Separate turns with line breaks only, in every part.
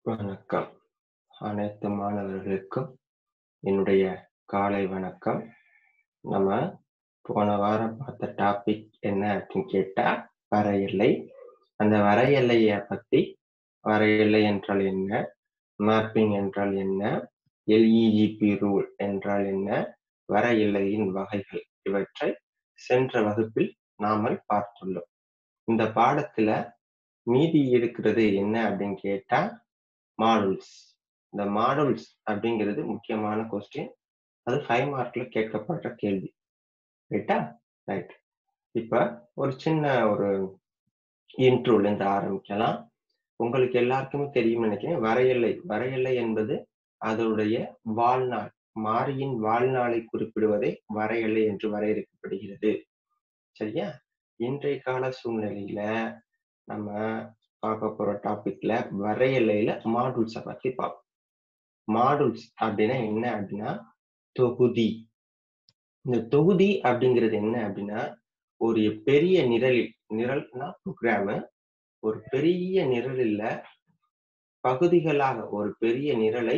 வணக்கம். அனைத்து மாணவர்களுக்கும் என்னுடைய காலை வணக்கம். நம்ம போன வாரம் பார்த்த டாபிக் என்ன அப்படின்னு கேட்டா, வரையெல்லை. அந்த வரையெல்லைய பத்தி, வரையெல்லை என்றால் என்ன? மேப்பிங் என்றால் என்ன? எல்இஜிபி ரூல் என்றால் என்ன? வரையெல்லையின் வகைகள் இவற்றை சென்ற வகுப்பில் நாமல் பார்த்துள்ளோம். இந்த பாடத்துல மீதி இருக்கிறது என்ன அப்படின்னு கேட்டா, மாடூல்ஸ். இந்த மாடூல்ஸ் அப்படிங்கிறது முக்கியமான கொஸ்டின். அது 5 மார்க்ல கேட்கப்படுற கேள்வி. ரைட்டா? ரைட். இப்ப ஒரு சின்ன ஒரு இன்ட்ரோல இருந்து ஆரம்பிக்கலாம். உங்களுக்கு எல்லாருக்குமே தெரியும்னு நினைக்கிறேன். வரையெல்லை வரையெல்லை என்பது அதனுடைய வாழ்நாள். மாறியின் வாழ்நாளை குறிப்பிடுவதே வரையெல்லை என்று வரையறுக்கப்படுகிறது. சரியா? இன்றைய கால சூழ்நிலையில நம்ம பார்க்க போற டாபிக்ல வரையெல்லையில மாடூல்ஸ பத்தி பார்ப்போம். மாடூல்ஸ் அப்படின்னா என்ன அப்படின்னா, தொகுதி. இந்த தொகுதி அப்படிங்கிறது என்ன அப்படின்னா, ஒரு பெரிய நிரலில் நிரல்னா புரோகிராமு. ஒரு பெரிய நிரலில பகுதிகளாக ஒரு பெரிய நிரலை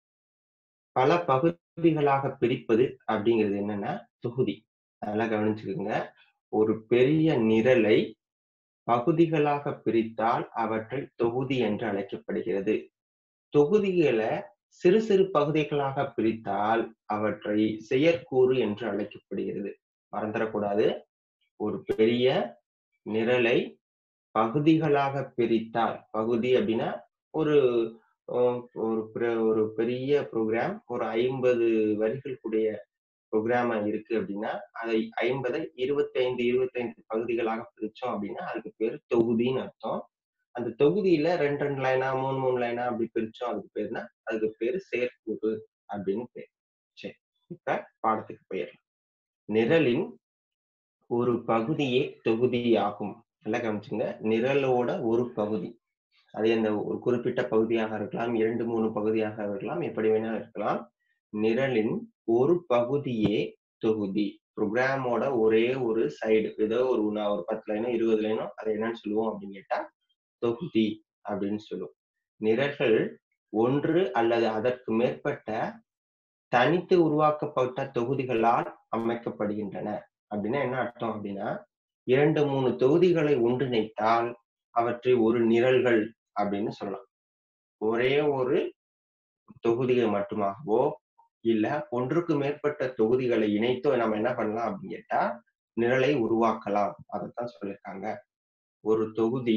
பல பகுதிகளாக பிரிப்பது அப்படிங்கிறது என்னன்னா, தொகுதி. நல்லா கவனிச்சுக்கங்க. ஒரு பெரிய நிரலை பகுதிகளாக பிரித்தால் அவற்றை தொகுதி என்று அழைக்கப்படுகிறது. தொகுதிகள சிறு சிறு பகுதிகளாக பிரித்தால் அவற்றை செயற்கூறு என்று அழைக்கப்படுகிறது. மறந்துறக்கூடாது. ஒரு பெரிய நிரலை பகுதிகளாக பிரித்தால், பகுதி அப்படின்னா ஒரு அ ஒரு பிர ஒரு பெரிய புரோகிராம் ஒரு 50 வரிகள் கூடிய புரோகிராமா இருக்கு அப்படின்னா, அதை 50ஐ 25, 25 பகுதிகளாக பிரிச்சோம் அப்படின்னா, அதுக்கு பேரு தொகுதின்னு அர்த்தம். அந்த தொகுதியில 2, 2 லைனா, 3, 3 லைனா அப்படி பிரிச்சோம் அதுக்கு பேருனா, அதுக்கு பேரு செயற்கூறு அப்படின்னு பேரு. சரி. இப்ப பாடத்துக்கு போயிரலாம். நிரலின் ஒரு பகுதியே தொகுதியாகும். நல்லா கவனிச்சுங்க. நிரலோட ஒரு பகுதி. அது அந்த ஒரு குறிப்பிட்ட பகுதியாக இருக்கலாம், 2, 3 பகுதியாக இருக்கலாம், எப்படி வேணாலும் இருக்கலாம். நிரலின் ஒரு பகுதியே தொகுதி. புரோகிராமோட ஒரே ஒரு சைடு. ஏதோ ஒரு நான் ஒரு 10 லைனோ, 20 லைனோ அத என்னன்னு சொல்லுவோம் அப்படின்னு கேட்டா, தொகுதி அப்படின்னு சொல்லுவோம். நிரல்கள் ஒன்று அல்லது அதற்கு மேற்பட்ட தனித்து உருவாக்கப்பட்ட தொகுதிகளால் அமைக்கப்படுகின்றன. அப்படின்னா என்ன அர்த்தம் அப்படின்னா, 2, 3 தொகுதிகளை ஒன்றிணைத்தால் அவற்றை ஒரு நிரல்கள் அப்படின்னு சொல்லலாம். ஒரே ஒரு தொகுதியை மட்டுமாகவோ, இல்ல ஒன்றுக்கு மேற்பட்ட தொகுதிகளை இணைத்தோ நம்ம என்ன பண்ணலாம் அப்படின்னு கேட்டா, நிரலை உருவாக்கலாம். அதத்தான் சொல்லியிருக்காங்க. ஒரு தொகுதி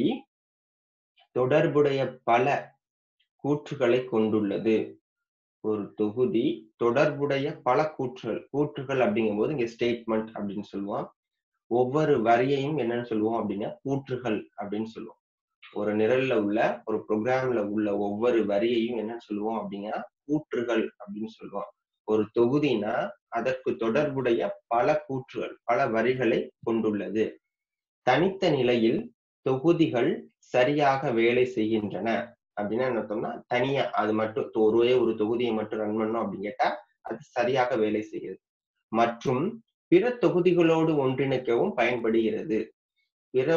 தொடர்புடைய பல கூற்றுகளை கொண்டுள்ளது. ஒரு தொகுதி தொடர்புடைய பல கூற்றுகள். கூற்றுகள் அப்படிங்கும்போது இங்க ஸ்டேட்மெண்ட் அப்படின்னு சொல்லுவோம். ஒவ்வொரு வரியையும் என்னன்னு சொல்லுவோம் அப்படின்னா, கூற்றுகள் அப்படின்னு சொல்லுவோம். ஒரு நிரல்ல உள்ள ஒரு புரோகிராம்ல உள்ள ஒவ்வொரு வரியையும் என்னன்னு சொல்லுவோம் அப்படின்னா, கூற்றுகள் அப்படின்னு சொல்லுவோம். ஒரு தொகுதினா அதற்கு தொடர்புடைய பல கூற்றுகள், பல வரிகளை கொண்டுள்ளது. தனித்த நிலையில் தொகுதிகள் சரியாக வேலை செய்கின்றன. அப்படின்னா என்ன அர்த்தம்னா, தனியா அது மட்டும் ஒரே ஒரு தொகுதியை மட்டும் ரன் பண்ணோம் அப்படின்னு கேட்டா, அது சரியாக வேலை செய்கிறது. மற்றும் பிற தொகுதிகளோடு ஒன்றிணைக்கவும் பயன்படுகிறது. பிற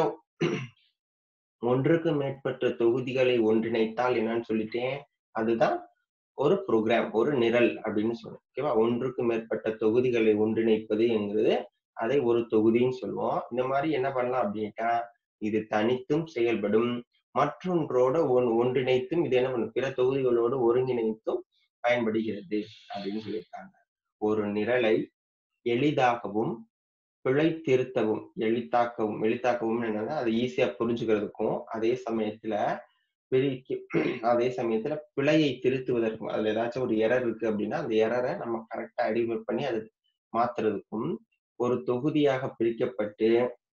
ஒன்றுக்கு மேற்பட்ட தொகுதிகளை ஒன்றிணைத்தால் என்னன்னு சொல்லிட்டேன். அதுதான் ஒரு புரோகிராம், ஒரு நிரல் அப்படின்னு சொன்னேன். ஓகேவா? ஒன்றுக்கு மேற்பட்ட தொகுதிகளை ஒன்றிணைப்பது என்கிறது அதை ஒரு தொகுதின்னு சொல்லுவோம். இந்த மாதிரி என்ன பண்ணலாம் அப்படின்ட்டா, இது தனித்தும் செயல்படும். மற்றொன்றோட ஒன் ஒன்றிணைத்தும் இது என்ன பண்ணும்? பிற தொகுதிகளோடு ஒருங்கிணைத்தும் பயன்படுகிறது அப்படின்னு சொல்லியிருக்காங்க. ஒரு நிரலை எளிதாகவும், பிழை திருத்தவும், எளிதாக்கவும் எளிதாக்கவும் என்னன்னா, அது ஈஸியா புரிஞ்சுக்கிறதுக்கும், அதே சமயத்துல பிரிக்க அதே சமயத்துல பிழையை திருத்துவதற்கும், அதுல ஏதாச்சும் ஒரு எரர் இருக்கு அப்படின்னா, அந்த எரர நம்ம கரெக்ட்டா ஐடென்டிஃபை பண்ணி அத மாத்துறதுக்கும், ஒரு தொகுதியாக பிரிக்கப்பட்டு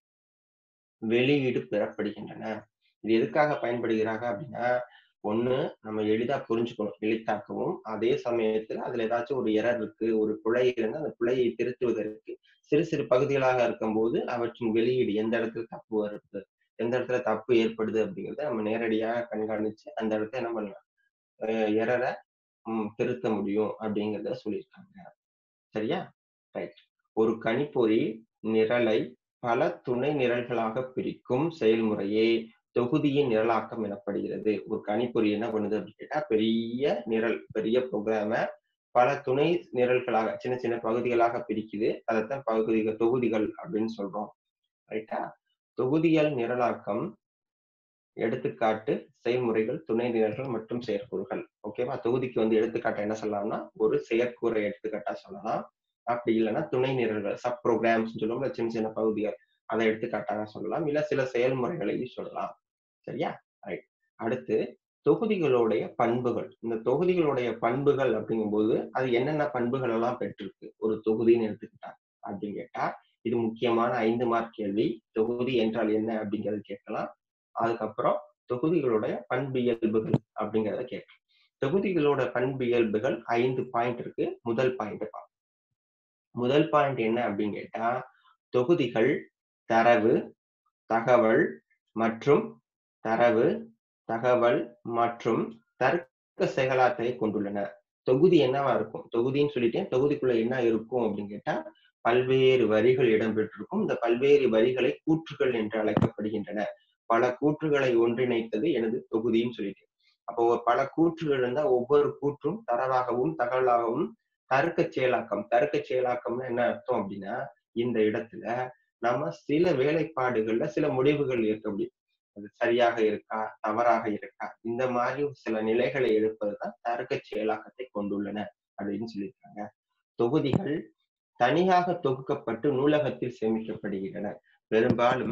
வெளியீடு பெறப்படுகின்றன. இது எதுக்காக பயன்படுகிறாங்க அப்படின்னா, ஒண்ணு நம்ம எளிதா புரிஞ்சுக்கணும். எளிதாக்கவும், அதே சமயத்துல அதுல ஏதாச்சும் ஒரு எரர் இருக்கு, ஒரு பிழை இருந்தா அந்த பிழையை திருத்துவதற்கு சிறு சிறு பகுதிகளாக இருக்கும்போது, அவற்றின் வெளியீடு எந்த இடத்துல தப்பு வருது, எந்த இடத்துல தப்பு ஏற்படுது அப்படிங்கிறத நம்ம நேரடியா கண்காணிச்சு, அந்த இடத்த என்ன பண்ணலாம்? அ எரர ம் திருத்த முடியும் அப்படிங்கிறத சொல்லியிருக்காங்க. சரியா? ரைட். ஒரு கணிப்பொறி நிரலை பல துணை நிரல்களாக பிரிக்கும் செயல்முறையே தொகுதியின் நிரலாக்கம் எனப்படுகிறது ஒரு கணிப்பொறி என்ன பண்ணுது அப்படின்னு கேட்டா பெரிய நிரல் பெரிய ப்ரோக்ராம பல துணை நிரல்களாக சின்ன சின்ன பகுதிகளாக பிரிக்குது அதைத்தான் பகுதிகள் தொகுதிகள் அப்படின்னு சொல்றோம் ரைட்டா தொகுதிகள் நிரலாக்கம் எடுத்துக்காட்டு செய்முறைகள் துணை நிரல்கள் மற்றும் செயற்கூறுகள் ஓகேவா தொகுதிக்கு வந்து எடுத்துக்காட்டா என்ன சொல்லலாம்னா ஒரு செயற்கூறை எடுத்துக்காட்டா சொல்லலாம் அப்படி இல்லைன்னா துணை நிரல்கள் சப் ப்ரோக்ராம்ஸ் சொல்லுவோம் சின்ன சின்ன பகுதிகள் அதை எடுத்துக்காட்டாக சொல்லலாம் இல்ல சில செயல்முறைகளையும் சொல்லலாம் சரியா ரைட் அடுத்து தொகுதிகளுடைய பண்புகள் இந்த தொகுதிகளுடைய பண்புகள் அப்படிங்கும்போது அது என்னென்ன பண்புகள் எல்லாம் பெற்றிருக்கு ஒரு தொகுதின்னு எடுத்துக்கிட்டா அப்படின்னு கேட்டா இது முக்கியமான ஐந்து மார்க் கேள்வி தொகுதி என்றால் என்ன அப்படிங்கறது கேட்கலாம் அதுக்கப்புறம் தொகுதிகளுடைய பண்பியல்புகள் அப்படிங்கறத கேட்கலாம் தொகுதிகளோட பண்பியல்புகள் ஐந்து பாயிண்ட் இருக்கு முதல் பாயிண்ட் பார்ப்போம் முதல் பாயிண்ட் என்ன அப்படின்னு கேட்டா தொகுதிகள் தரவு தகவல் மற்றும் தரவு தகவல் மற்றும் தர்க்க செயலாற்றலை கொண்டுள்ளன தொகுதி என்னவா இருக்கும் தொகுதின்னு சொல்லிட்டேன் தொகுதிக்குள்ள என்ன இருக்கும் அப்படின்னு கேட்டா பல்வேறு வரிகள் இடம்பெற்றிருக்கும் இந்த பல்வேறு வரிகளை கூற்றுகள் என்று அழைக்கப்படுகின்றன பல கூற்றுகளை ஒன்றிணைத்தது எனது தொகுதின்னு சொல்லிட்டேன் அப்போ பல கூற்றுகள் இருந்தா ஒவ்வொரு கூற்றும் தரவாகவும் தகவலாகவும் தர்க்க செயலாக்கம் தர்க்க செயலாக்கம்னா என்ன அர்த்தம் அப்படின்னா இந்த இடத்துல நம்ம சில வேலைப்பாடுகள்ல சில முடிவுகள் இருக்க முடியும் அது சரியாக இருக்கா தவறாக இருக்கா இந்த மாதிரி சில நிலைகளை எடுப்பதுதான் தர்க்க செயலாக்கத்தை கொண்டுள்ளன அப்படின்னு சொல்லியிருக்காங்க தொகுதிகள் தனியாக தொகுக்கப்பட்டு நூலகத்தில் சேமிக்கப்படுகின்றன பெரும்பாலும்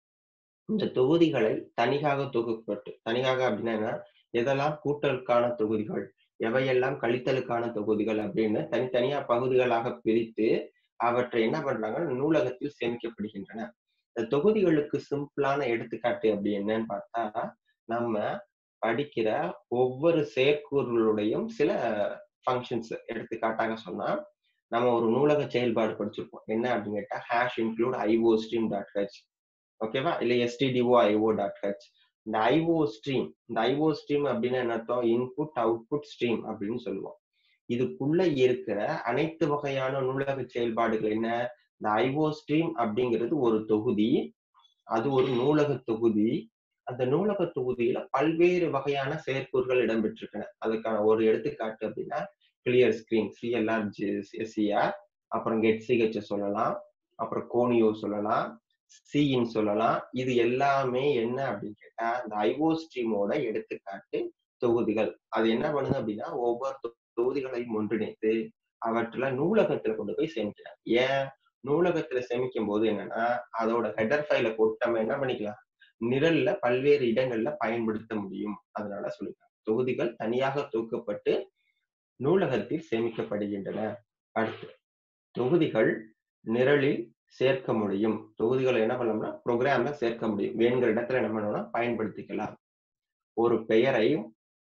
இந்த தொகுதிகளை தனியாக தொகுக்கப்பட்டு தனியாக அப்படின்னா எதெல்லாம் கூட்டலுக்கான தொகுதிகள் எவையெல்லாம் கழித்தலுக்கான தொகுதிகள் அப்படின்னு தனித்தனியா பகுதிகளாக பிரித்து அவற்றை என்ன பண்றாங்க நூலகத்தில் சேமிக்கப்படுகின்றன இந்த தொகுதிகளுக்கு சிம்பிளான எடுத்துக்காட்டு அப்படி என்னன்னு பார்த்தா நம்ம படிக்கிற ஒவ்வொரு செயற்கூறுகளுடையும் சில ஃபங்க்ஷன்ஸ் எடுத்துக்காட்டாக சொன்னா நம்ம ஒரு நூலக செயல்பாடு படிச்சிருப்போம் என்ன அப்படின்னு கேட்டா hash include io stream dot h ஓகேவா இல்ல எஸ்டிடிஓ ஐஓ டாட் ஹெச் இந்த ஐஓ ஸ்ட்ரீம் இந்த ஐஓ ஸ்ட்ரீம் அப்படின்னு என்ன அர்த்தம் இன்புட் அவுட்புட் ஸ்ட்ரீம் அப்படின்னு சொல்லுவோம் இதுக்குள்ள இருக்கிற அனைத்து வகையான நூலக செயல்பாடுகள் என்ன இந்த ஐஓ ஸ்ட்ரீம் அப்படிங்கிறது ஒரு தொகுதி அது ஒரு நூலக தொகுதி அந்த நூலக தொகுதியில பல்வேறு வகையான செயற்கூறுகள் இடம்பெற்றிருக்கின அதுக்கான ஒரு எடுத்துக்காட்டு அப்படின்னா கிளியர் ஸ்கிரீன் சிஎல்ஆர் எஸ்சிஆர் அப்புறம் கெட் சிஹெச் சொல்லலாம் அப்புறம் கோனியோ சொல்லலாம் சின்னு சொல்லலாம் இது எல்லாமே என்ன அப்படின்னு கேட்டா இந்த ஐஓ ஸ்ட்ரீமோட எடுத்துக்காட்டு தொகுதிகள் அது என்ன பண்ணுது அப்படின்னா ஒவ்வொரு தொகுதிகளையும் ஒன்றிணைத்து அவற்றுல நூலகத்துல கொண்டு போய் சேமிக்கிறாங்க ஏன் நூலகத்துல சேமிக்கும் போது என்னன்னா அதோட ஹெடர் ஃபைல போட்டு நம்ம என்ன பண்ணிக்கலாம் நிரல்ல பல்வேறு இடங்கள்ல பயன்படுத்த முடியும் அதனால சொல்லிருக்காங்க தொகுதிகள் தனியாக தொகுக்கப்பட்டு நூலகத்தில் சேமிக்கப்படுகின்றன அடுத்து தொகுதிகள் நிரலில் சேர்க்க முடியும் தொகுதிகளை என்ன பண்ணோம்னா ப்ரோக்ராம்ல சேர்க்க முடியும் வேணுங்கிற இடத்துல என்ன பண்ணோம்னா பயன்படுத்திக்கலாம் ஒரு பெயரையும்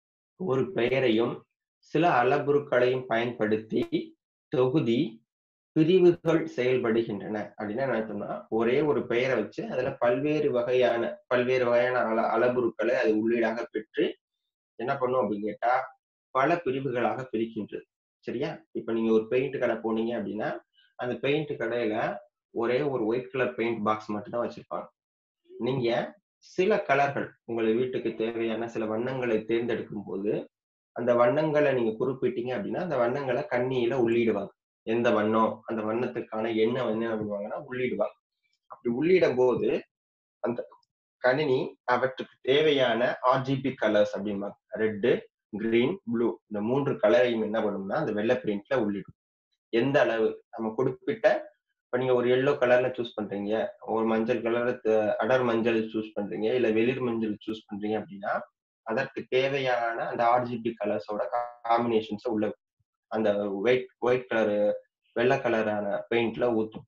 ஒரு பெயரையும் சில அளபுருக்களையும் பயன்படுத்தி தொகுதி பிரிவுகள் செயல்படுகின்றன அப்படின்னா என்ன அர்த்தம்னா ஒரே ஒரு பெயரை வச்சு அதுல பல்வேறு வகையான பல்வேறு வகையான அள அளபுருக்களை அது உள்ளீடாக பெற்று என்ன பண்ணும் அப்படின்னு கேட்டா பல பிரிவுகளாக பிரிக்கின்றது சரியா இப்ப நீங்க ஒரு பெயிண்ட் கடை போனீங்க அப்படின்னா அந்த பெயிண்ட் கடையில ஒரே ஒரு ஒயிட் கலர் பெயிண்ட் பாக்ஸ் மட்டும் தான் வச்சிருப்பாங்க நீங்க சில கலர்கள் உங்கள் வீட்டுக்கு தேவையான சில வண்ணங்களை தேர்ந்தெடுக்கும் போது அந்த வண்ணங்களை நீங்க குறிப்பிட்டீங்க அப்படின்னா அந்த வண்ணங்களை கண்ணியில உள்ளிடுவாங்க எந்த வண்ணம் அந்த வண்ணத்துக்கான எண்ணெய் வந்து என்ன பண்ணுவாங்கன்னா உள்ளிடுவாங்க அப்படி உள்ளிடும் போது அந்த கணினி அவற்றுக்கு தேவையான ஆர்ஜிபி கலர்ஸ் அப்படிம்பாங்க ரெட்டு கிரீன் ப்ளூ இந்த மூன்று கலரையும் என்ன பண்ணும்னா அந்த வெள்ளை பிரிண்ட்ல உள்ளிடும் எந்த அளவு நம்ம குறிப்பிட்ட இப்ப நீங்க ஒரு எல்லோ கலர்ல சூஸ் பண்றீங்க ஒரு மஞ்சள் கலர் அடர் மஞ்சள் சூஸ் பண்றீங்க இல்ல வெளிர் மஞ்சள் சூஸ் பண்றீங்க அப்படின்னா அதற்கு தேவையான அந்த ஆர்ஜிபி கலர்ஸோட காம்பினேஷன்ஸ் உள்ள அந்த ஒயிட் ஒயிட் கலர் வெள்ளை கலரான பெயிண்ட்ல ஊத்தும்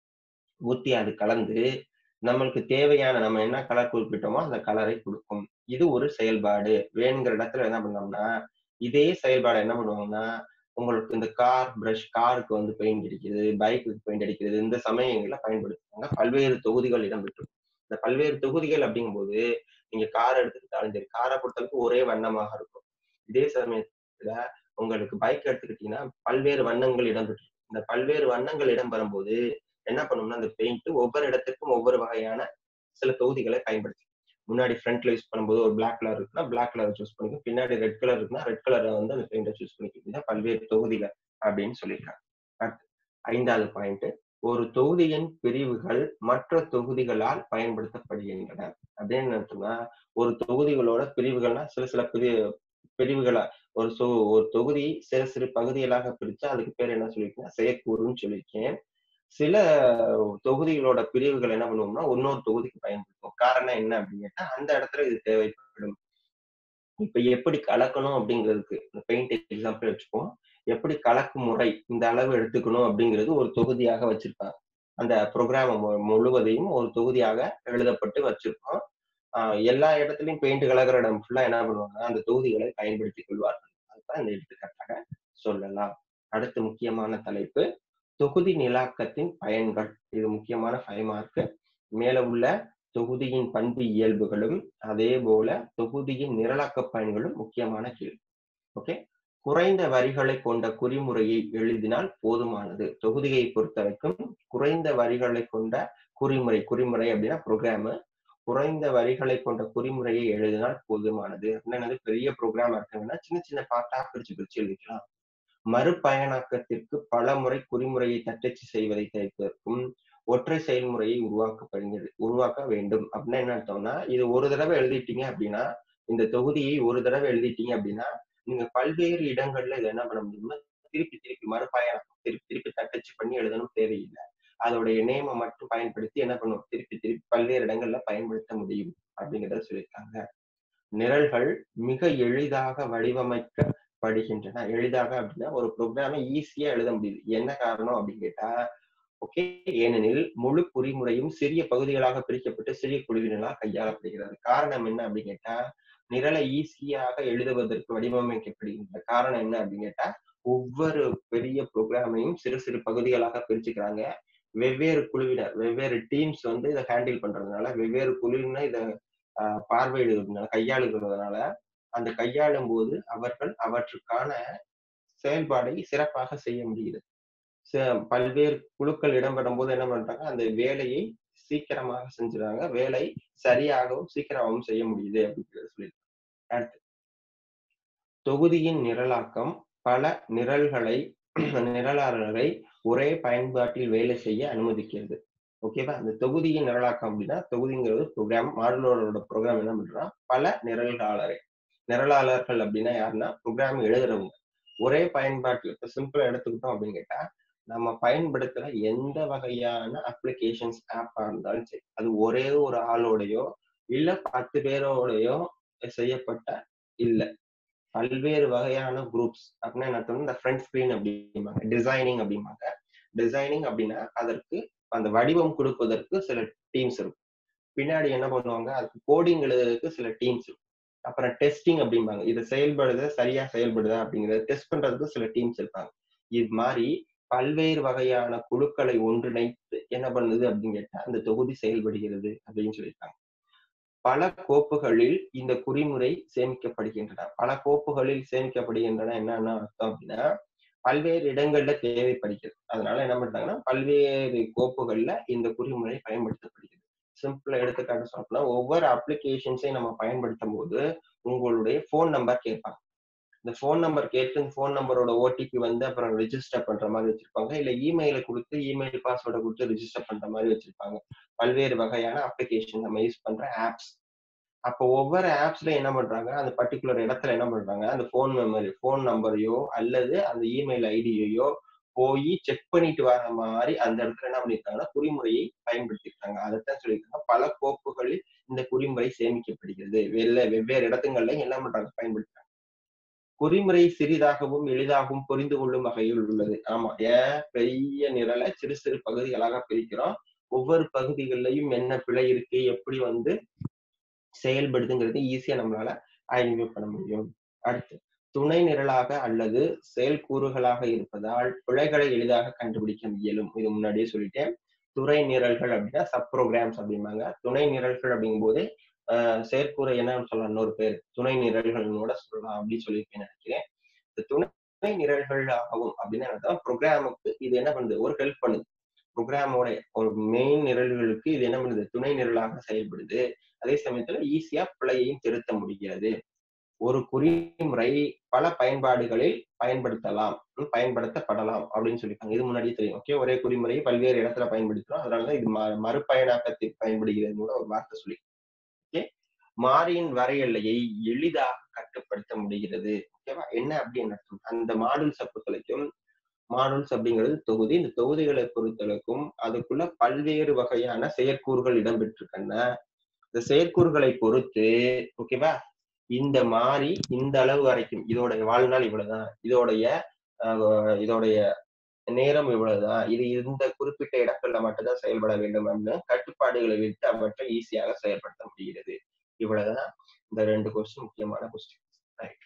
ஊத்தி அது கலந்து நம்மளுக்கு தேவையான நம்ம என்ன கலர் குறிப்பிட்டோமோ அந்த கலரை கொடுக்கும் இது ஒரு செயல்பாடு வேணுங்கிற இடத்துல என்ன பண்ணோம்னா இதே செயல்பாடு என்ன பண்ணுவாங்கன்னா உங்களுக்கு இந்த கார் பிரஷ் காருக்கு வந்து பெயிண்ட் அடிக்கிறது பைக்குக்கு பெயிண்ட் அடிக்கிறது இந்த சமயங்கள்ல பயன்படுத்துவாங்க பல்வேறு தொகுதிகள் இடம்பெற்றும் இந்த பல்வேறு தொகுதிகள் அப்படிங்கும்போது நீங்க கார் எடுத்துக்கிட்டாலும் சரி காரை பொறுத்தளவுக்கு ஒரே வண்ணமாக இருக்கும் இதே சமயத்துல உங்களுக்கு பைக் எடுத்துக்கிட்டீங்கன்னா பல்வேறு வண்ணங்கள் இடம்பெற்று இந்த பல்வேறு வண்ணங்கள் இடம்பெறும் போது என்ன பண்ணும்னா அந்த பெயிண்ட் ஒவ்வொரு இடத்துக்கும் ஒவ்வொரு வகையான சில தொகுதிகளை பயன்படுத்தி முன்னாடி ஃப்ரண்ட்ல யூஸ் பண்ணும்போது ஒரு பிளாக் கலர் இருக்குன்னா பிளாக் கலர் சூஸ் பண்ணிக்கும் பின்னாடி ரெட் கலர் இருக்குன்னா ரெட் கலரை வந்து அந்த பெயிண்டை சூஸ் பண்ணிக்கும் இதுதான் பல்வேறு தொகுதிகள் அப்படின்னு சொல்லியிருக்காங்க அடுத்து ஐந்தாவது பாயிண்ட் ஒரு தொகுதியின் பிரிவுகள் மற்ற தொகுதிகளால் பயன்படுத்தப்படுகின்றன அப்படின்னு நினைச்சோம்னா ஒரு தொகுதிகளோட பிரிவுகள்னா சில சில பிரி பிரிவுகளா ஒரு சொ ஒரு தொகுதி சிறு சிறு பகுதிகளாக பிரிச்சா அதுக்கு பேர் என்ன சொல்லியிருக்கேன் செயற்கூறுன்னு சொல்லியிருக்கேன் சில தொகுதிகளோட பிரிவுகள் என்ன பண்ணுவோம்னா இன்னொரு தொகுதிக்கு பயன்படுத்தும் காரணம் என்ன அப்படின்னு கேட்டா அந்த இடத்துல இது தேவைப்படும் இப்ப எப்படி கலக்கணும் அப்படிங்கிறதுக்கு இந்த பெயிண்ட் எக்ஸாம்பிள் வச்சுப்போம் எப்படி கலக்கும் முறை இந்த அளவு எடுத்துக்கணும் அப்படிங்கிறது ஒரு தொகுதியாக வச்சிருப்பாங்க அந்த ப்ரோக்ராம் முழுவதையும் ஒரு தொகுதியாக எழுதப்பட்டு வச்சிருக்கோம் ஆஹ் எல்லா இடத்துலயும் பெயிண்ட் கலக்கிற இடம் ஃபுல்லா என்ன பண்ணுவாங்க அந்த தொகுதிகளை பயன்படுத்திக் கொள்வார்கள் அதுதான் இந்த எடுத்துக்காட்டாக சொல்லலாம் அடுத்து முக்கியமான தலைப்பு தொகுதி நிலாக்கத்தின் பயன்கள் இது முக்கியமான ஃபைவ் மார்க் மேல உள்ள தொகுதியின் பண்பு இயல்புகளும் அதே போல தொகுதியின் நிரலாக்க பயன்களும் முக்கியமான கேள்வி ஓகே குறைந்த வரிகளை கொண்ட குறிமுறையை எழுதினால் போதுமானது தொகுதியை பொறுத்த வரைக்கும் குறைந்த வரிகளை கொண்ட குறிமுறை குறிமுறை அப்படின்னா ப்ரோக்ராமு குறைந்த வரிகளை கொண்ட குறிமுறையை எழுதினால் போதுமானது என்னது பெரிய ப்ரோக்ராம் இருக்குங்கன்னா சின்ன சின்ன பாட்டா பிரிச்சு பிரிச்சு எழுதிக்கலாம் மறுபயனாக்கத்திற்கு பல முறை குறிமுறையை தட்டச்சு செய்வதை தவிர்ப்பதற்கும் ஒற்றை செயல்முறையை உருவாக்கப்படுகிறது உருவாக்க வேண்டும் அப்படின்னா என்ன அர்த்தம்னா இது ஒரு தடவை எழுதிட்டீங்க அப்படின்னா இந்த தொகுதியை ஒரு தடவை எழுதிட்டீங்க அப்படின்னா நீங்க பல்வேறு இடங்கள்ல இதை என்ன பண்ண முடியும்னா திருப்பி திருப்பி மறுபயணம் திருப்பி திருப்பி தட்டச்சு பண்ணி எழுதணும் தேவையில்லை அதோடைய நேமை மட்டும் பயன்படுத்தி என்ன பண்ணுவோம் திருப்பி திருப்பி பல்வேறு இடங்கள்ல பயன்படுத்த முடியும் அப்படிங்கிறத சொல்லியிருக்காங்க நிரல்கள் மிக எளிதாக வடிவமைக்கப்படுகின்றன எளிதாக அப்படின்னா ஒரு ப்ரோக்ராமை ஈஸியா எழுத முடியுது என்ன காரணம் அப்படின்னு கேட்டா ஓகே ஏனெனில் முழு குறிமுறையும் சிறிய பகுதிகளாக பிரிக்கப்பட்டு சிறிய குழுவினராக கையாளப்படுகிறது காரணம் என்ன அப்படின்னு கேட்டா நிரலை ஈஸியாக எழுதுவதற்கு வடிவமைக்கப்படுகின்ற காரணம் என்ன அப்படின்னு கேட்டா ஒவ்வொரு பெரிய ப்ரோக்ராமையும் சிறு சிறு பகுதிகளாக பிரிச்சுக்கிறாங்க வெவ்வேறு குழுவினர் வெவ்வேறு டீம்ஸ் வந்து இதை ஹேண்டில் பண்றதுனால வெவ்வேறு குழுவினர் இதை பார்வையிடுவதனால கையாளுகிறதுனால அந்த கையாளும் போது அவர்கள் அவற்றுக்கான செயல்பாடை சிறப்பாக செய்ய முடியுது பல்வேறு குழுக்கள் இடம்பெறும் போது என்ன பண்றாங்க அந்த வேலையை சீக்கிரமாக செஞ்சுறாங்க வேலை சரியாகவும் சீக்கிரமாகவும் செய்ய முடியுது அப்படிங்கிறத சொல்லியிருக்காங்க அடுத்து தொகுதியின் நிரலாக்கம் பல நிரல்களை நிரலாளர்களை ஒரே பயன்பாட்டில் வேலை செய்ய அனுமதிக்கிறது ஓகேவா அந்த தொகுதியின் நிரலாக்கம் அப்படின்னா தொகுதிங்கிறது ப்ரோக்ராம் மாடலோட ப்ரோக்ராம் என்ன பண்றா பல நிரல்காளரை நிரலாளர்கள் அப்படின்னா யாருன்னா ப்ரோக்ராம் எழுதுறவங்க ஒரே பயன்பாட்டில் இப்ப சிம்பிளா எடுத்துக்கிட்டோம் அப்படின்னு கேட்டா நம்ம பயன்படுத்துற எந்த வகையான அப்ளிகேஷன்ஸ் ஆப்பா இருந்தாலும் சரி அது ஒரே ஒரு ஆளோடையோ இல்ல பத்து பேரோடையோ செய்யப்பட்ட இல்ல பல்வேறு வகையான குரூப்ஸ் அப்படின்னா என்ன இந்த ஃப்ரண்ட் ஸ்கிரீன் அப்படிம்பாங்க டிசைனிங் அப்படிம்பாங்க டிசைனிங் அப்படின்னா அதற்கு அந்த வடிவம் கொடுப்பதற்கு சில டீம்ஸ் இருக்கும் பின்னாடி என்ன பண்ணுவாங்க அதுக்கு கோடிங் எழுதுறதுக்கு சில டீம்ஸ் இருக்கும் அப்புறம் டெஸ்டிங் அப்படிம்பாங்க இது செயல்படுதா சரியா செயல்படுதா அப்படிங்கறத டெஸ்ட் பண்றதுக்கு சில டீம்ஸ் இருப்பாங்க இது மாதிரி பல்வேறு வகையான குழுக்களை ஒன்றிணைத்து என்ன பண்ணுது அப்படின்னு கேட்டா அந்த தொகுதி செயல்படுகிறது அப்படின்னு சொல்லியிருக்காங்க பல கோப்புகளில் இந்த குறிமுறை சேமிக்கப்படுகின்றன பல கோப்புகளில் சேமிக்கப்படுகின்றன என்னன்னா அர்த்தம் அப்படின்னா பல்வேறு இடங்கள்ல தேவைப்படுகிறது அதனால என்ன பண்றாங்கன்னா பல்வேறு கோப்புகள்ல இந்த குறிமுறை பயன்படுத்தப்படுகிறது சிம்பிளா எடுத்துக்காட்டு சொல்லணும்னா ஒவ்வொரு அப்ளிகேஷன்ஸையும் நம்ம பயன்படுத்தும் போது உங்களுடைய போன் நம்பர் கேட்பாங்க இந்த ஃபோன் நம்பர் கேட்டு இந்த ஃபோன் நம்பரோட ஓடிபி வந்து அப்புறம் ரிஜிஸ்டர் பண்ற மாதிரி வச்சிருப்பாங்க இல்ல இமெயில கொடுத்து இமெயில் பாஸ்வேர்டை கொடுத்து ரிஜிஸ்டர் பண்ற மாதிரி வச்சிருப்பாங்க பல்வேறு வகையான அப்ளிகேஷன் நம்ம யூஸ் பண்ற ஆப்ஸ் அப்போ ஒவ்வொரு ஆப்ஸ்ல என்ன பண்றாங்க அந்த பர்டிகுலர் இடத்துல என்ன பண்றாங்க அந்த ஃபோன் மெமரி ஃபோன் நம்பரையோ அல்லது அந்த இமெயில் ஐடியையோ போய் செக் பண்ணிட்டு வர மாதிரி அந்த இடத்துல என்ன பண்ணிருக்காங்கன்னா குறிமுறையை பயன்படுத்திருக்காங்க அதைத்தான் சொல்லியிருக்காங்க பல கோப்புகளில் இந்த குறிமுறை சேமிக்கப்படுகிறது வெள்ள வெவ்வேறு இடத்துங்கள்ல என்ன பண்றாங்க பயன்படுத்துறாங்க குறிமுறை சிறிதாகவும் எளிதாகவும் புரிந்து கொள்ளும் வகையில் உள்ளது ஆமா ஏன் பெரிய நிரலை சிறு சிறு பகுதிகளாக பிரிக்கிறோம் ஒவ்வொரு பகுதிகளிலையும் என்ன பிழை இருக்கு எப்படி வந்து செயல்படுதுங்கிறது ஈஸியா நம்மளால ஐடென்டிஃபை பண்ண முடியும் அடுத்து துணை நிரலாக அல்லது செயல்கூறுகளாக இருப்பதால் பிழைகளை எளிதாக கண்டுபிடிக்க இயலும் இது முன்னாடியே சொல்லிட்டேன் துறை நிரல்கள் அப்படின்னா சப் ப்ரோக்ராம்ஸ் அப்படிம்பாங்க துணை நிரல்கள் அப்படிங்கும் போதே செயற்கூறை என்னன்னு சொல்லலாம் இன்னொரு பேர் துணை நிரல்களோட சொல்லலாம் அப்படின்னு சொல்லியிருக்கேன் நினைக்கிறேன் இந்த துணை நிரல்கள் ஆகும் அப்படின்னு அர்த்தம் ப்ரோக்ராமுக்கு இது என்ன பண்ணுது ஒரு ஹெல்ப் பண்ணுது ப்ரோக்ராமோட ஒரு மெயின் நிரல்களுக்கு இது என்ன பண்ணுது துணை நிரலாக செயல்படுது அதே சமயத்துல ஈஸியா பிழையையும் திருத்த முடியாது ஒரு குறிமுறை பல பயன்பாடுகளில் பயன்படுத்தலாம் ம், பயன்படுத்தப்படலாம் அப்படின்னு சொல்லியிருக்காங்க இது முன்னாடியே தெரியும் ஓகே ஒரே குறிமுறையை பல்வேறு இடத்துல பயன்படுத்துறோம் அதனாலதான் இது ம- மறுபயனாக்கத்தில் பயன்படுகிறது கூட ஒரு வார்த்தை சொல்லி ஓகே மாறியின் வரையெல்லையை எளிதாக கட்டுப்படுத்த முடிகிறது ஓகேவா என்ன அப்படின்னு அர்த்தம் அந்த மாடுல்ஸை பொறுத்தவரைக்கும் மாடுல்ஸ் அப்படிங்கிறது தொகுதி இந்த தொகுதிகளை பொறுத்தவரைக்கும் அதுக்குள்ள பல்வேறு வகையான செயற்கூறுகள் இடம்பெற்றிருக்கின்றன இந்த செயற்கூறுகளை பொறுத்து ஓகேவா இந்த மாறி இந்த அளவு வரைக்கும் இதோடைய வாழ்நாள் இவ்வளவுதான் இதோடைய ஆஹ், இதோடைய நேரம் இவ்வளவுதான் இது இந்த குறிப்பிட்ட இடங்கள்ல மட்டும்தான் செயல்பட வேண்டும் அப்படின்னு கட்டுப்பாடுகளை விட்டு அவற்றை ஈஸியாக செயல்படுத்த முடிகிறது இவ்வளவுதான் இந்த ரெண்டு கொஸ்டின் முக்கியமான கொஸ்டின் ரைட்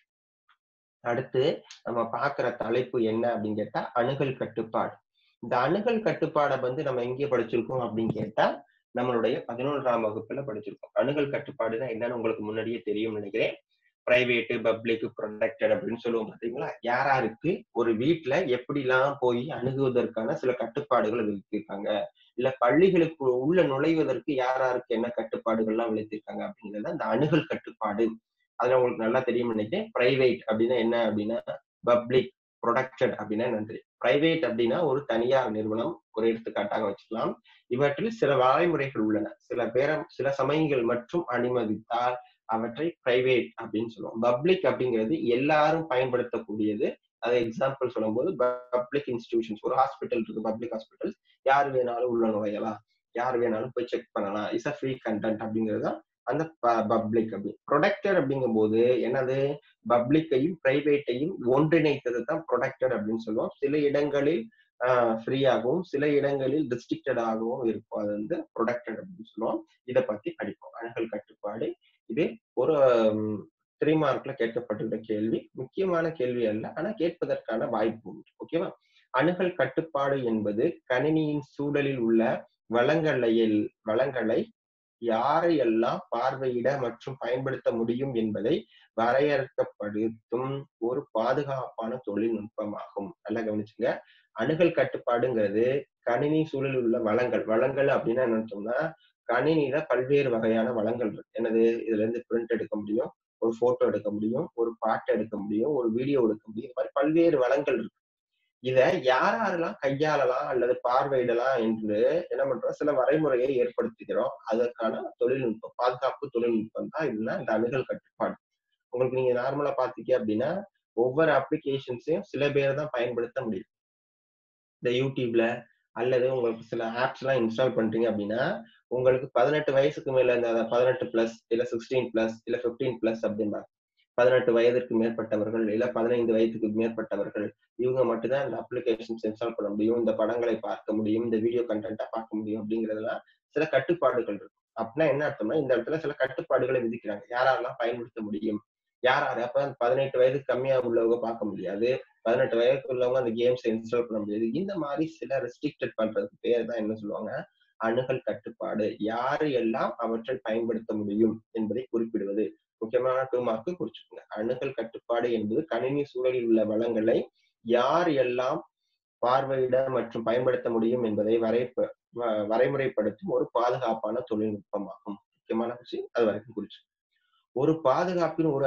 அடுத்து நம்ம பார்க்கிற தலைப்பு என்ன அப்படின்னு கேட்டா அணுகல் கட்டுப்பாடு இந்த அணுகல் கட்டுப்பாடை வந்து நம்ம எங்கே படிச்சிருக்கோம் அப்படின்னு கேட்டா நம்மளுடைய பதினொன்றாம் வகுப்புல படிச்சிருக்கோம் அணுகல் கட்டுப்பாடுனா என்னன்னு உங்களுக்கு முன்னாடியே தெரியும்னு நினைக்கிறேன் பிரைவேட்டு பப்ளிக் ப்ரொடெக்டட் அப்படின்னு சொல்லுவோம் பாத்தீங்களா யாராருக்கு ஒரு வீட்டுல எப்படிலாம் போய் அணுகுவதற்கான சில கட்டுப்பாடுகள் விதித்திருக்காங்க இல்ல பள்ளிகளுக்கு உள்ள நுழைவதற்கு யாராருக்கு என்ன கட்டுப்பாடுகள்லாம் விதித்திருக்காங்க அப்படிங்கிறது அந்த அணுகல் கட்டுப்பாடு அதுல உங்களுக்கு நல்லா தெரியும் நினைக்கிறேன் பிரைவேட் அப்படின்னா என்ன அப்படின்னா பப்ளிக் ப்ரொடக்டட் அப்படின்னா நன்றி பிரைவேட் அப்படின்னா ஒரு தனியார் நிறுவனம் ஒரு எடுத்துக்காட்டாக வச்சுக்கலாம் இவற்றில் சில வரைமுறைகள் உள்ளன சில பேர சில சமயங்கள் மற்றும் அனுமதித்தால் அவற்றை பிரைவேட் அப்படின்னு சொல்லுவோம் பப்ளிக் அப்படிங்கிறது எல்லாரும் பயன்படுத்தக்கூடியது அதை எக்ஸாம்பிள் சொல்லும்போது பப்ளிக் இன்ஸ்டிடியூஷன்ஸ் ஒரு ஹாஸ்பிட்டல் இருக்கு பப்ளிக் ஹாஸ்பிட்டல் யார் வேணாலும் உள்ள நுழையலாம் யார் வேணாலும் போய் செக் பண்ணலாம் இஸ் அ ஃப்ரீ கண்டென்ட் அப்படிங்கிறது தான் அந்த பப்ளிக் அப்படி ப்ரொடக்டட் அப்படிங்கும் போது என்னது பப்ளிக்கையும் பிரைவேட்டையும் ஒன்றிணைத்தது தான் ப்ரொடக்டட் அப்படின்னு சொல்லுவோம் சில இடங்களில் ஃப்ரீயாகவும் சில இடங்களில் ரெஸ்ட்ரிக்டடாகவும் இருக்கும் அது வந்து ப்ரொடக்டட் அப்படின்னு சொல்லுவோம் இதை பத்தி படிப்போம் அணுகல் கட்டுப்பாடு இது ஒரு த்ரீ மார்க்ல கேட்கப்பட்டிருந்த கேள்வி முக்கியமான கேள்வி அல்ல ஆனா கேட்பதற்கான வாய்ப்பு உண்டு ஓகேவா அணுகல் கட்டுப்பாடு என்பது கணினியின் சூழலில் உள்ள வளங்களையில் வளங்களை யாரையெல்லாம் பார்வையிட மற்றும் பயன்படுத்த முடியும் என்பதை வரையறுக்கப்படுத்தும் ஒரு பாதுகாப்பான தொழில்நுட்பமாகும் நல்லா கவனிச்சுங்க அணுகல் கட்டுப்பாடுங்கிறது கணினி சூழலில் உள்ள வளங்கள் வளங்கள் அப்படின்னா என்ன அர்த்தம்னா கணினியில பல்வேறு வகையான வளங்கள் இருக்கு என்னது இதுல இருந்து பிரிண்ட் எடுக்க முடியும் ஒரு போட்டோ எடுக்க முடியும் ஒரு பாட்டு எடுக்க முடியும் ஒரு வீடியோ எடுக்க முடியும் இந்த மாதிரி பல்வேறு வளங்கள் இருக்கு இத யார் யாரெல்லாம் கையாளலாம் அல்லது பார்வையிடலாம் என்று என்ன பண்றோம் சில வரைமுறையை ஏற்படுத்துகிறோம் அதற்கான தொழில்நுட்பம் பாதுகாப்பு தொழில்நுட்பம் தான் இதுனா இந்த அணுகல் கட்டுப்பாடு உங்களுக்கு நீங்க நார்மலா பாத்தீங்க அப்படின்னா ஒவ்வொரு அப்ளிகேஷன்ஸையும் சில பேர் தான் பயன்படுத்த முடியும் இந்த யூடியூப்ல அல்லது உங்களுக்கு சில ஆப்ஸ் எல்லாம் இன்ஸ்டால் பண்றீங்க அப்படின்னா உங்களுக்கு பதினெட்டு வயசுக்கு மேல இந்த பதினெட்டு பிளஸ் இல்ல சிக்ஸ்டீன் பிளஸ் இல்ல பிப்டீன் பிளஸ் அப்படிம்பாங்க பதினெட்டு வயதிற்கு மேற்பட்டவர்கள் இல்ல பதினைந்து வயதுக்கு மேற்பட்டவர்கள் இவங்க மட்டும்தான் இந்த அப்ளிகேஷன்ஸ் இன்ஸ்டால் பண்ண முடியும் இந்த படங்களை பார்க்க முடியும் இந்த வீடியோ கண்டென்ட்டா பார்க்க முடியும் அப்படிங்கறதெல்லாம் சில கட்டுப்பாடுகள் இருக்கு அப்படின்னா என்ன அர்த்தம்னா இந்த இடத்துல சில கட்டுப்பாடுகளை விதிக்கிறாங்க யாரெல்லாம் பயன்படுத்த முடியும் யார் யார் அப்ப பதினெட்டு வயதுக்கு கம்மியா உள்ளவங்க பார்க்க முடியாது பதினெட்டு வயதுக்கு உள்ளவங்க அந்த கேம்ஸ் இன்ஸ்டால் பண்ண முடியாது இந்த மாதிரி சில ரெஸ்ட்ரிக்டட் பண்றதுக்கு பேர் தான் என்ன சொல்லுவாங்க அணுகல் கட்டுப்பாடு யாரு எல்லாம் அவற்றை பயன்படுத்த முடியும் என்பதை குறிப்பிடுவது முக்கியமான டூ மார்க்கு குறிச்சுக்கோங்க அணுகல் கட்டுப்பாடு என்பது கணினி சூழலில் உள்ள வளங்களை யார் எல்லாம் பார்வையிட மற்றும் பயன்படுத்த முடியும் என்பதை வரைப்ப வரைமுறைப்படுத்தும் ஒரு பாதுகாப்பான தொழில்நுட்பமாகும் முக்கியமான விஷயம் அது வரைக்கும் குறிச்சு ஒரு பாதுகாப்பின் ஒரு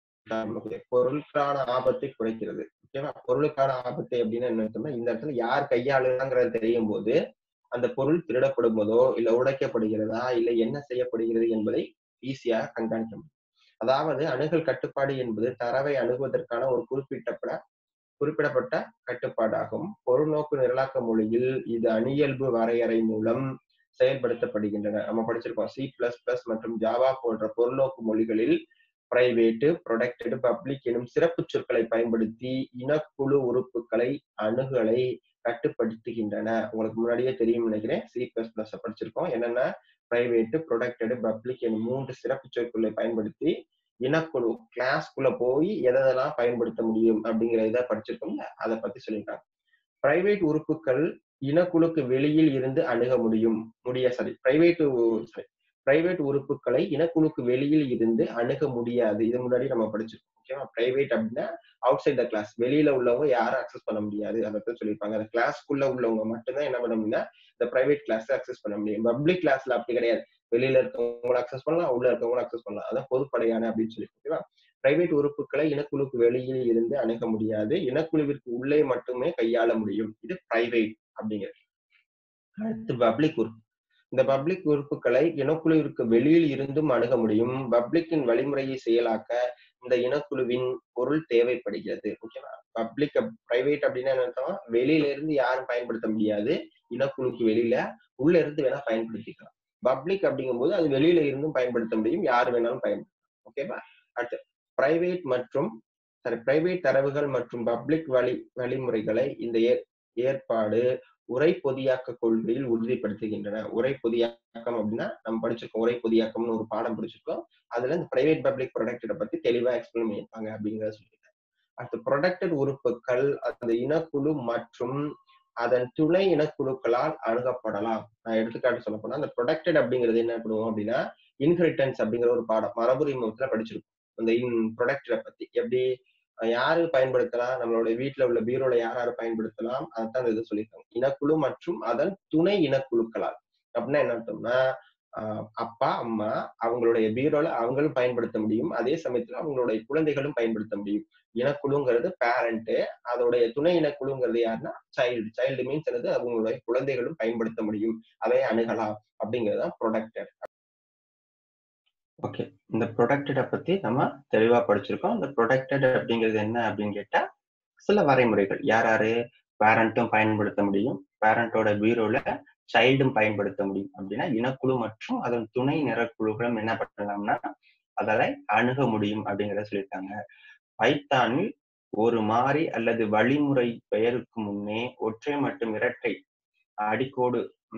அடி பொருளுக்கான ஆபத்தை குறைக்கிறது ஓகேவா பொருளுக்கான ஆபத்தை அப்படின்னு என்ன அர்த்தம்னா இந்த இடத்துல யார் கையாளுறாங்கிறது தெரியும் போது அந்த பொருள் திருடப்படும் போதோ இல்ல உடைக்கப்படுகிறதா இல்ல என்ன செய்யப்படுகிறது என்பதை ஈஸியாக கண்காணிக்க முடியும் அதாவது அணுகல் கட்டுப்பாடு என்பது தரவை அணுகுவதற்கான ஒரு குறிப்பிட்டப்பட குறிப்பிடப்பட்ட கட்டுப்பாடாகும் பொருள்நோக்கு நிரலாக்க மொழியில் இது அணியல்பு வரையறை மூலம் செயல்படுத்தப்படுகின்றன நம்ம படிச்சிருக்கோம் சி பிளஸ் பிளஸ் மற்றும் ஜாவா போன்ற பொருள்நோக்கு மொழிகளில் பிரைவேட்டு ப்ரொடக்டடு பப்ளிக் எனும் சிறப்பு சொற்களை பயன்படுத்தி இனக்குழு உறுப்புகளை அணுகலை கட்டுப்படுத்துகின்றன உங்களுக்கு முன்னாடியே தெரியும் நினைக்கிறேன் சி பிளஸ் பிளஸ் படிச்சிருக்கோம் என்னென்ன பிரைவேட்டு ப்ரொடக்டடு பப்ளிக் எனும் மூன்று சிறப்பு சொற்களை பயன்படுத்தி இனக்குழு கிளாஸ்க்குள்ள போய் எதெல்லாம் பயன்படுத்த முடியும் அப்படிங்கிற இதை படிச்சிருக்கோம்ல அதை பத்தி சொல்லியிருக்காங்க பிரைவேட் உறுப்புகள் இனக்குழுக்கு வெளியில் இருந்து அணுக முடியும் முடிய சரி பிரைவேட் சரி பிரைவேட் உறுப்புகளை இனக்குழுக்கு வெளியில் இருந்து அணுக முடியாது இது முன்னாடி நம்ம படிச்சிருக்கோம் ஓகேவா பிரைவேட் அப்படின்னா அவுட் சைட் த கிளாஸ் வெளியில உள்ளவங்க யாரும் அக்சஸ் பண்ண முடியாது அதை பத்தி சொல்லியிருப்பாங்க அந்த கிளாஸ்க்குள்ள உள்ளவங்க மட்டும்தான் என்ன பண்ண முடியும்னா இந்த பிரைவேட் கிளாஸ் அக்சஸ் பண்ண முடியும் பப்ளிக் கிளாஸ்ல அப்படி கிடையாது வெளியில இருக்கவங்கள அக்சஸ் பண்ணலாம் உள்ள இருக்கவங்கள அக்சஸ் பண்ணலாம் அதான் பொதுப்படையான அப்படின்னு சொல்லி ஓகேவா பிரைவேட் உறுப்புகளை இனக்குழுக்கு வெளியில் இருந்து அணுக முடியாது இனக்குழுவிற்கு உள்ளே மட்டுமே கையாள முடியும் இது பிரைவேட் அப்படிங்கிறது அடுத்து பப்ளிக் உறுப்பு இந்த பப்ளிக் உறுப்புகளை இனக்குழுவிற்கு வெளியில் இருந்தும் அணுக முடியும் பப்ளிக்கின் வழிமுறையை செயலாக்க இந்த இனக்குழுவின் பொருள் தேவைப்படுகிறது ஓகேவா பப்ளிக் பிரைவேட் அப்படின்னா என்ன அர்த்தம் வெளியில இருந்து யாரும் பயன்படுத்த முடியாது இனக்குழுக்கு வெளியில உள்ள இருந்து வேணா பயன்படுத்திக்கலாம் பப்ளிக் அப்படிங்கும்போது அது வெளியில இருந்தும் பயன்படுத்த முடியும் யார் வேணாலும் பயன்படுத்தலாம் ஓகேவா அடுத்து பிரைவேட் மற்றும் சாரி பிரைவேட் தரவுகள் மற்றும் பப்ளிக் வழி வழிமுறைகளை இந்த ஏற்பாடு உரை பொதியாக்க கொள்கையில் உறுதிப்படுத்துகின்றன உரை பொதியாக்கம் அப்படின்னா நம்ம படிச்சிருக்கோம் உரை பொதியாக்கம்னு ஒரு பாடம் படிச்சிருக்கோம் அதுல இந்த பிரைவேட் பப்ளிக் ப்ரொடக்டட பத்தி தெளிவா எக்ஸ்பிளைன் பண்ணியிருப்பாங்க அப்படிங்கிறத சொல்லிட்டேன் அடுத்து ப்ரொடக்டட் உறுப்புகள் அந்த இனக்குழு மற்றும் அதன் துணை இனக்குழுக்களால் அணுகப்படலாம் நான் எடுத்துக்காட்டு சொல்ல போனா அந்த ப்ரொடக்டட் அப்படிங்கிறது என்ன பண்ணுவோம் அப்படின்னா இன்ஹெரிட்டன்ஸ் அப்படிங்கிற ஒரு பாடம் மரபுரிமத்துல படிச்சிருக்கோம் அந்த இன் ப்ரொடக்டரை பத்தி எப்படி யாரு பயன்படுத்தலாம் நம்மளோட வீட்டுல உள்ள பீரோல யார் யாரு பயன்படுத்தலாம் அதான் இது சொல்லியிருக்காங்க இனக்குழு மற்றும் அதன் துணை இனக்குழுக்களால் அப்படின்னா என்ன அர்த்தம்னா அப்பா அம்மா அவங்களுடைய பீரோல அவங்களும் பயன்படுத்த முடியும் அதே சமயத்துல அவங்களுடைய குழந்தைகளும் பயன்படுத்த முடியும் இனக்குழுங்கிறது பேரண்ட் அதோடைய துணை இனக்குழுங்கிறது யாருன்னா சைல்டு சைல்டு மீன்ஸ் என்னது அவங்களுடைய குழந்தைகளும் பயன்படுத்த முடியும் அதை அணுகலாம் அப்படிங்கிறது ப்ரொடக்டட் ஓகே இந்த ப்ரொடக்டட பத்தி நம்ம தெளிவா படிச்சிருக்கோம் இந்த ப்ரொடக்டட் அப்படிங்கிறது என்ன அப்படின்னு கேட்டா சில வரைமுறைகள் யார் யாரு பேரண்ட்டும் பயன்படுத்த முடியும் பேரண்டோட பீரோல சைல்டும் பயன்படுத்த முடியும் அப்படின்னா இனக்குழு மற்றும் அதன் துணை நிறக்குழுகளும் என்ன பண்ணலாம்னா அதை அணுக முடியும் அப்படிங்கிறத சொல்லியிருக்காங்க பைத்தானில் ஒரு மாறி அல்லது வழிமுறை பெயருக்கு முன்னே ஒற்றை மற்றும் இரட்டை அடிக்கோடு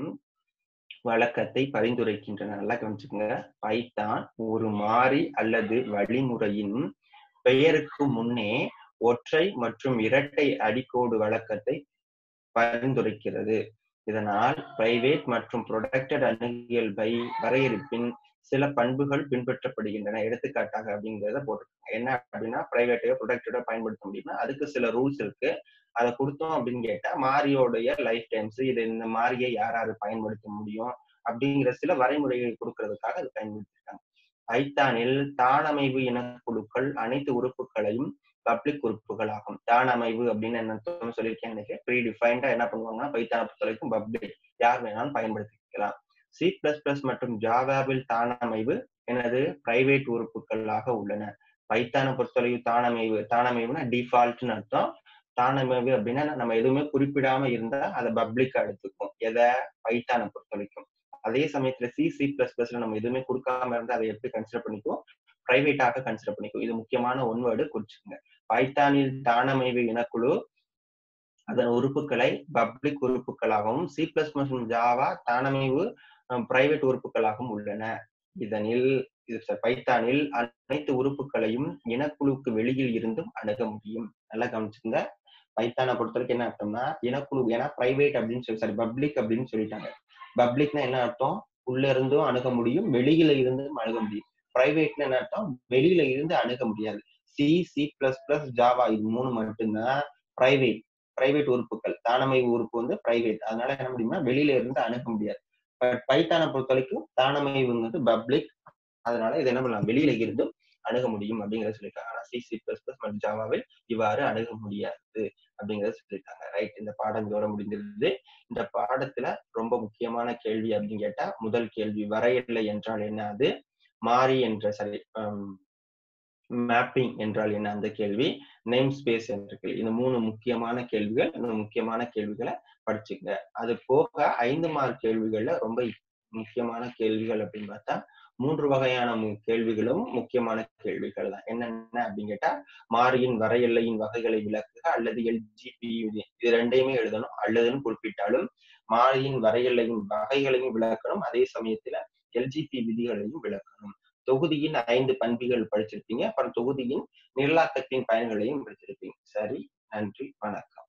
வழக்கத்தை பரிந்துரைக்கின்றன நல்லா கவனிச்சுக்கோங்க பைத்தான் ஒரு மாறி அல்லது வழிமுறையின் பெயருக்கு முன்னே ஒற்றை மற்றும் இரட்டை அடிக்கோடு வழக்கத்தை பரிந்துரைக்கிறது இதனால் பிரைவேட் மற்றும் ப்ரொடக்டட் அணுகியல் பை வரையறுப்பின் சில பண்புகள் பின்பற்றப்படுகின்றன எடுத்துக்காட்டாக அப்படிங்கிறத போட்டிருக்காங்க என்ன அப்படின்னா பிரைவேட்டையோ ப்ரொடக்டடோ பயன்படுத்த முடியுமா அதுக்கு சில ரூல்ஸ் இருக்கு அதை கொடுத்தோம் அப்படின்னு கேட்டா மாரியோடைய லைஃப் டைம்ஸ் இது இந்த மாரியை யார் யாரு பயன்படுத்த முடியும் அப்படிங்கிற சில வரைமுறைகள் கொடுக்கறதுக்காக அது பயன்படுத்திருக்காங்க பைத்தானில் தானமைவு இனக்குழுக்கள் அனைத்து உறுப்புகளையும் பப்ளிக் உறுப்புகள் ஆகும் தானமைவு அப்படின்னு என்ன சொல்லியிருக்கேன் நினைக்கிறேன் ப்ரீ டிஃபைன்டா என்ன பண்ணுவாங்கன்னா பைத்தானை பொறுத்த வரைக்கும் பப்ளிக் யார் வேணாலும் பயன்படுத்திக்கலாம் சி பிளஸ் பிளஸ் மற்றும் ஜாவாவில் தானமைவு எனது பிரைவேட் உறுப்புகளாக உள்ளன பைத்தானை பொறுத்தளவு தானமைவு தானமைவுனா டிஃபால்ட்னு அர்த்தம் தானமைவு அப்படின்னா நம்ம எதுவுமே குறிப்பிடாம இருந்தா அதை பப்ளிக்கா எடுத்துக்கும் எதை பைத்தானை பொறுத்த வரைக்கும் அதே சமயத்துல சி சி பிளஸ் பிளஸ்ல நம்ம எதுவுமே கொடுக்காம இருந்தா அதை எப்படி கன்சிடர் பண்ணிக்குவோம் பிரைவேட்டாக கன்சிடர் பண்ணிக்கும் இது முக்கியமான ஒன் வேர்டு குறிச்சுக்கோங்க பைத்தானில் தானமைவு இனக்குழு அதன் உறுப்புகளை பப்ளிக் உறுப்புகளாகவும் சி பிளஸ் மற்றும் ஜாவா தானமைவு பிரைவேட் உறுப்புகளாகவும் உள்ளன இதனில் இது பைத்தானில் அனைத்து உறுப்புகளையும் இனக்குழுக்கு வெளியில் இருந்தும் அணுக முடியும் நல்லா கவனிச்சுங்க பைத்தானை பொறுத்த வரைக்கும் என்ன அர்த்தம்னா இனக்குழு ஏன்னா பிரைவேட் அப்படின்னு சொல்லி சாரி பப்ளிக் அப்படின்னு சொல்லிட்டாங்க பப்ளிக்னா என்ன அர்த்தம் உள்ள இருந்தும் அணுக முடியும் வெளியில இருந்தும் அணுக முடியும் பிரைவேட்னா என்ன அர்த்தம் வெளியில இருந்து அணுக முடியாது C C plus plus Java இது மூணு மட்டும்தான் பிரைவேட் பிரைவேட் உறுப்புகள் தானமை உறுப்பு வந்து பிரைவேட் அதனால என்ன முடியும்னா வெளியில இருந்து அணுக முடியாது பட் பைத்தானை பொறுத்த வரைக்கும் தானமை வந்து பப்ளிக் அதனால இது என்ன பண்ணலாம் வெளியில இருந்தும் அணுக முடியும் அப்படிங்கறத சொல்லியிருக்காங்க ஆனா சி சி பிளஸ் பிளஸ் மற்றும் ஜாவாவில் இவ்வாறு அணுக முடியாது அப்படிங்கறத சொல்லியிருக்காங்க ரைட் இந்த பாடம் இதோட முடிஞ்சிருந்தது இந்த பாடத்துல ரொம்ப முக்கியமான கேள்வி அப்படின்னு கேட்டா முதல் கேள்வி வரையறை என்றால் என்ன அது மாறி என்ற சரி மேப்பிங் என்றால் என்ன அந்த கேள்வி நேம் ஸ்பேஸ் என்ற கேள்வி இந்த மூணு முக்கியமான கேள்விகள் இந்த முக்கியமான கேள்விகளை படிச்சுங்க அது போக ஐந்து மார்க் கேள்விகள்ல ரொம்ப முக்கியமான கேள்விகள் அப்படின்னு பார்த்தா மூன்று வகையான கேள்விகளும் முக்கியமான கேள்விகள் தான் என்னென்ன அப்படின்னு கேட்டா மாறியின் வரையெல்லையின் வகைகளை விளக்குக அல்லது எல்ஜிபி இது ரெண்டையுமே எழுதணும் அல்லதுன்னு குறிப்பிட்டாலும் மாறியின் வரையெல்லையின் வகைகளையும் விளக்கணும் அதே சமயத்துல எல்ஜிபி விதிகளையும் விளக்கணும் தொகுதியின் ஐந்து பண்புகள் படிச்சிருப்பீங்க அப்புறம் தொகுதியின் நிரலாக்கத்தின் பயன்களையும் படிச்சிருப்பீங்க சரி நன்றி வணக்கம்